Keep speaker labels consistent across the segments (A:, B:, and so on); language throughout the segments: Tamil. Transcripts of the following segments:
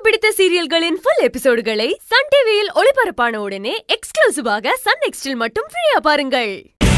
A: பிடித்த சீரியல்களின் ஃபுல் எபிசோடுகளை சன் டிவியில் ஒளிபரப்பான உடனே எக்ஸ்க்ளூசிவாக சன் நெக்ஸ்டில் மட்டும் ஃப்ரீயா பாருங்கள்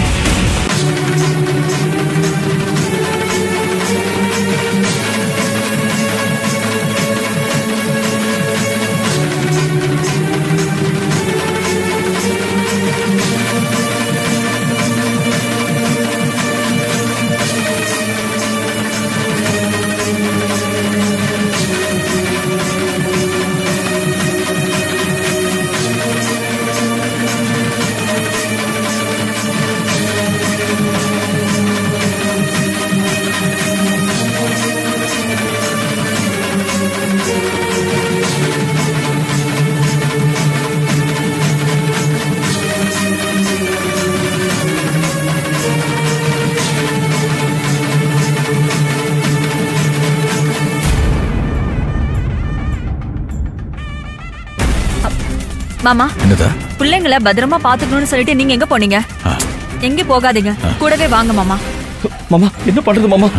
B: மாமா
C: என்னதா
B: பிள்ளைங்கள பத்திரமா பாத்துக்கணும்னு சொல்லிட்டு நீங்க எங்க போனீங்க
C: ஆ.
B: எங்க போகாதீங்க கூடவே வாங்க மாமா
D: மாமா என்ன பண்றது மாமா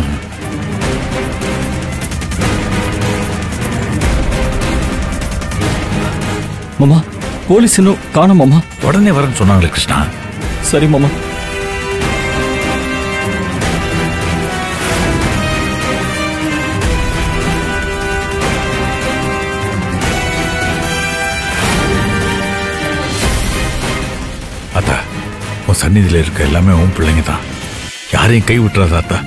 D: மாமா போலீஸ் இன்னும் காணோம் மாமா
C: உடனே வரேன்னு சொன்னாங்களே கிருஷ்ணா
D: சரி மாமா
C: அத்தா உன் சந்நிதியில இருக்க எல்லாமே உன் பிள்ளைங்க தான் யாரையும் கை விட்டுறாத அத்தா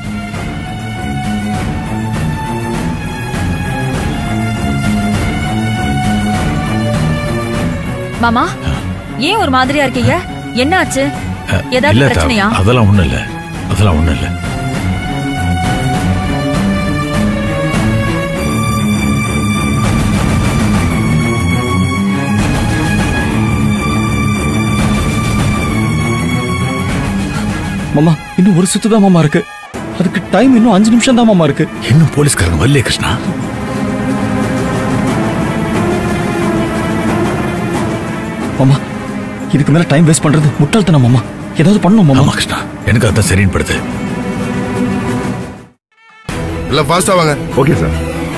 B: மாமா ஏன் ஒரு மாதிரியா இருக்கீங்க என்ன ஆச்சு
C: அஹ்,
B: ஏதாவது
C: இல்ல அத்தா,
B: பிரச்சனையா
C: அதெல்லாம் ஒண்ணும் இல்ல அதெல்லாம் ஒண்ணும் இல்ல
D: மாமா இன்னும் ஒரு சுத்து தான் மாமா இருக்கு அதுக்கு டைம் இன்னும் அஞ்சு நிமிஷம் தான் மாமா இருக்கு
C: இன்னும் போலீஸ்காரங்க வரலையே கிருஷ்ணா
D: மாமா இதுக்கு மேல டைம் வேஸ்ட் பண்றது முட்டாள்தனம் மாமா ஏதாவது பண்ணணும் மாமா
C: ஆமா கிருஷ்ணா எனக்கு அதான் சரின்னு படுது
E: எல்லாம் ஃபாஸ்டா வாங்க
F: ஓகே சார்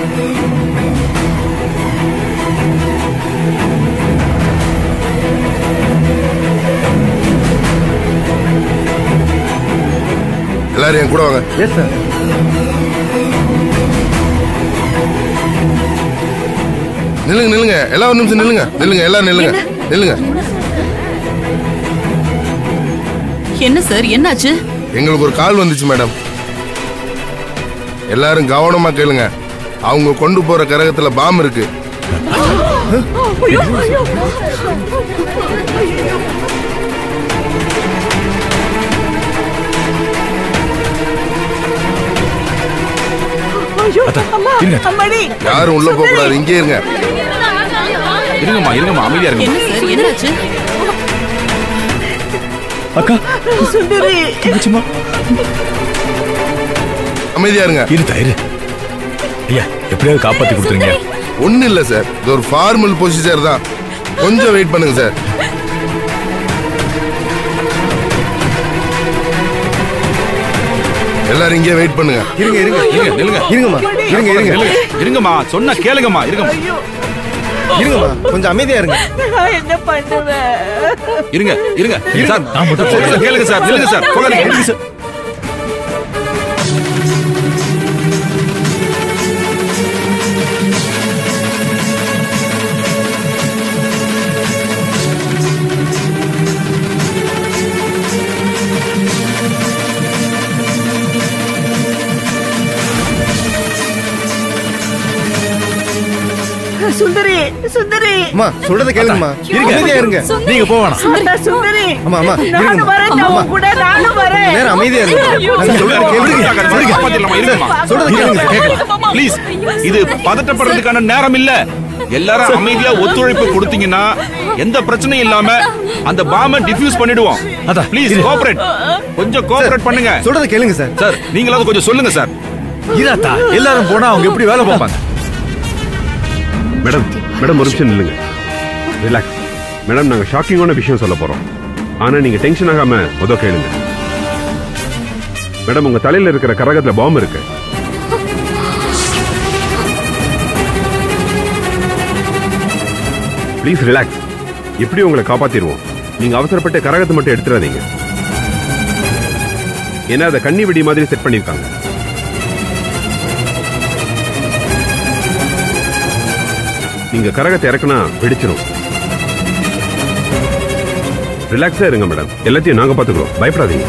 E: எல்லாரும் என் கூட வாங்க
F: எஸ் சார்
E: நில்லுங்க நில்லுங்க எல்லாம் ஒரு நிமிஷம் நில்லுங்க நில்லுங்க எல்லாரும் நில்லுங்க நில்லுங்க
G: என்ன சார் என்னாச்சு
E: எங்களுக்கு ஒரு கால் வந்துச்சு மேடம் எல்லாரும் கவனமா கேளுங்க அவங்க கொண்டு போற கரகத்துல பாம் இருக்கு
C: அத்தா, இருங்க அத்தா.
E: யாரும் உள்ள போக கூடாது இங்கே இருங்க
C: இருங்கம்மா இருங்கம்மா அமைதியா இருங்க
G: என்ன சார் என்னாச்சு
D: அக்கா தங்கச்சிம்மா
E: அமைதியா இருங்க
C: இருத்தா இரு ஐயா எப்படியாவது காப்பாத்தி கொடுத்துருங்க
E: ஒண்ணு இல்ல சார் இது ஒரு ஃபார்மல் ப்ரொசீஜர் தான் கொஞ்சம் வெயிட் பண்ணுங்க சார் எல்லாரும் இங்கே வெயிட் பண்ணுங்க
F: இருங்க இருங்க
H: இருங்க நில்லுங்க
F: இருங்கம்மா இருங்க இருங்க
H: இருங்க இருங்கம்மா சொன்னா கேளுங்கம்மா இருங்கம்மா
F: இருங்கம்மா கொஞ்சம் அமைதியா இருங்க
H: இருங்க இருங்க சார்
C: நான் மட்டும்
H: சொல்றத கேளுங்க சார் நில்லுங்க சார் போகாதீங்க
I: சுந்தரி சுந்தரி
F: அம்மா சொல்றத கேளுங்கம்மா அமைதியா இருங்க
C: நீங்க போவானா
I: அண்ணா, சுந்தரி
F: அம்மா அம்மா
I: நானும்
F: இருங்கம்மா
I: வரேன்
F: அம்மா
I: உன் கூட நானும் வரேன்
F: நேரம் அமைதியா இருங்க நாங்க சொல்றத கேளுங்க
H: காப்பாத்திடலாமா இருங்கம்மா
F: சொல்றத கேளுங்க
H: ப்ளீஸ் இது பதட்டப்படுறதுக்கான நேரம் இல்ல எல்லாரும் அமைதியா ஒத்துழைப்பு கொடுத்தீங்கன்னா எந்த பிரச்சனையும் இல்லாம அந்த பாம்ப டிஃப்யூஸ் பண்ணிடுவோம்
C: அதான்,
H: ப்ளீஸ்
C: இரு.
H: கோஆபரேட் கொஞ்சம் கோஆபரேட் பண்ணுங்க
F: சொல்றத கேளுங்க சார்
H: சார் நீங்களாவது கொஞ்சம் சொல்லுங்க சார்
C: இராத்தா எல்லாரும் போனா அவங்க எப்படி வேலை பார்ப்பாங்க
F: மேடம் மேடம் ஒரு நிமிஷம் நில்லுங்க ரிலாக்ஸ் மேடம் நாங்க ஷாக்கிங்கான விஷயம் சொல்ல போறோம் ஆனா நீங்க டென்ஷன் ஆகாம முத கேளுங்க மேடம் உங்க தலையில இருக்கிற கரகத்துல பாம்பு இருக்கு ப்ளீஸ் ரிலாக்ஸ் எப்படி உங்களை காப்பாத்திடுவோம் நீங்க அவசரப்பட்டு கரகத்தை மட்டும் எடுத்துடாதீங்க ஏன்னா அதை கண்ணி வெடி மாதிரி செட் பண்ணிருக்காங்க நீங்க கரகத்தை இறக்குனா வெடிச்சிடும் ரிலாக்ஸா இருங்க மேடம் எல்லாத்தையும் நாங்க பாத்துக்கிறோம் பயப்படாதீங்க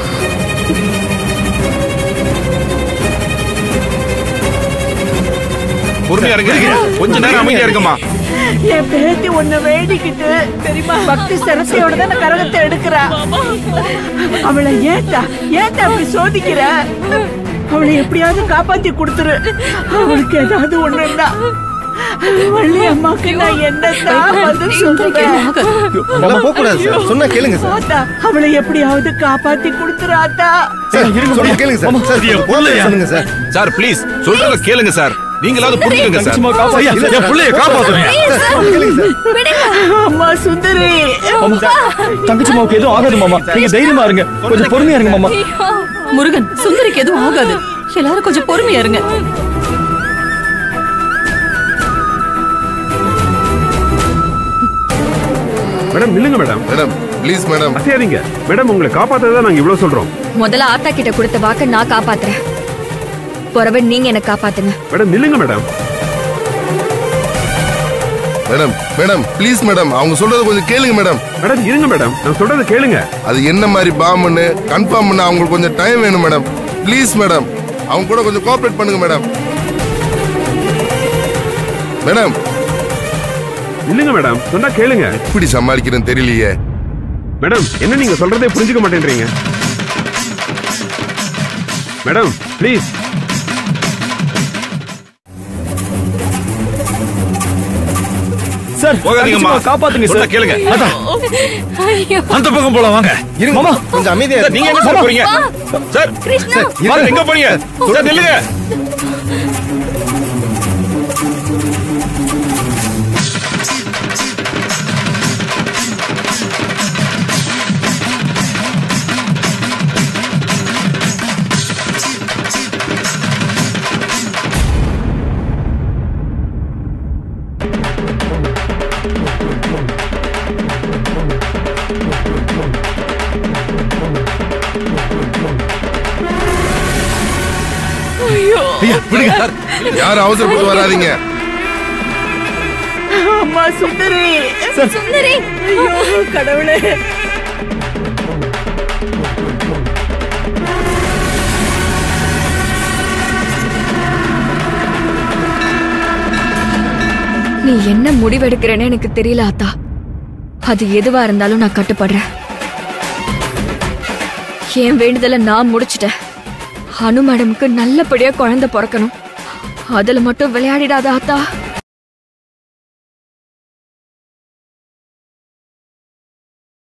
H: பொறுமையா இருங்க கொஞ்ச நேரம் அமைதியா இருக்கமா
I: என் பேத்தி உன்னை வேண்டிக்கிட்டு தெரியுமா பக்தி சரசையோட தான் கரகத்தை எடுக்கிறா அவளை ஏத்தா ஏத்தா அப்படி சோதிக்கிற அவளை எப்படியாவது காப்பாத்தி கொடுத்துரு அவளுக்கு ஏதாவது ஒண்ணுன்னா வள்ளி அம்மாக்கு நான் என்னதான் பதில் சொல்றேன்
D: மாமா போக கூடாது சார் சொன்னா கேளுங்க சார்
I: ஆத்தா அவளை எப்படியாவது காப்பாத்தி கொடுத்துரு ஆத்தா
D: சார் சொல்லுங்க கேளுங்க சார் சார் பொறுமையா சொல்லுங்க சார்
H: சார் ப்ளீஸ் சொல்றத கேளுங்க சார் நீங்களாவது புரிஞ்சுக்கங்க சார்
D: தங்கச்சிமா காப்பாத்து என் பிள்ளைய காப்பாத்துங்க சார் கேளுங்க சார்
I: அம்மா சுந்தரி
D: மாமா தங்கச்சிமாவுக்கு எதுவும் ஆகாது மாமா நீங்க தைரியமா இருங்க கொஞ்சம் பொறுமையா இருங்க மாமா
G: முருகன் சுந்தரிக்கு எதுவும் ஆகாது எல்லாரும் கொஞ்சம் பொறுமையா இருங்க
F: மேடம் நில்லுங்க மேடம்
E: மேடம் ப்ளீஸ் மேடம்
F: அசையாதீங்க மேடம் உங்களை காப்பாத்ததான் நாங்க இவ்வளவு சொல்றோம்
B: முதல்ல ஆத்தா கிட்ட கொடுத்த வாக்க நான் காப்பாத்துறேன் பிறவை நீங்க என்ன காப்பாத்துங்க
F: மேடம் நில்லுங்க madam
E: madam madam please madam அவங்க சொல்றத கொஞ்சம் கேளுங்க மேடம்
F: மேடம் இருங்க மேடம் நான் சொல்றத கேளுங்க
E: அது என்ன மாதிரி பாம்புன்னு கன்ஃபார்ம் பண்ண அவங்களுக்கு கொஞ்சம் டைம் வேணும் மேடம் ப்ளீஸ் மேடம் அவங்க கூட கொஞ்சம் கோஆப்ரேட் பண்ணுங்க மேடம் மேடம்
F: நில்லுங்க மேடம் சொன்னா கேளுங்க
E: எப்படி சமாளிக்கிறேன்னு தெரியலையே
F: மேடம் என்ன நீங்க சொல்றதே புரிஞ்சுக்க மாட்டேன்றீங்க மேடம் ப்ளீஸ்
D: சார்
H: போகாதீங்கம்மா
D: தங்கச்சிமாவை காப்பாத்துங்க
H: சொன்னா
D: சார்
H: கேளுங்க
C: அந்த பக்கம் போலாம் வாங்க
D: மாமா கொஞ்சம் அமைதியா
H: சார், நீங்க எங்க சார் போறீங்க சார் சார், எங்க போறீங்க சார் நில்லுங்க
E: யாரும் அவசரப்பட்டு வராதீங்க
I: அம்மா சுந்தரி
B: சுந்தரி
I: ஐயோ கடவுளே
B: நீ என்ன முடிவெடுக்கிறேன்னு எனக்கு தெரியல ஆத்தா அது எதுவா இருந்தாலும் நான் கட்டுப்படுறேன் என் வேண்டுதலை நான் முடிச்சிட்டேன் அனு மேடமுக்கு நல்லபடியா குழந்தை பிறக்கணும் அதுல மட்டும் விளையாடிடாத ஆத்தா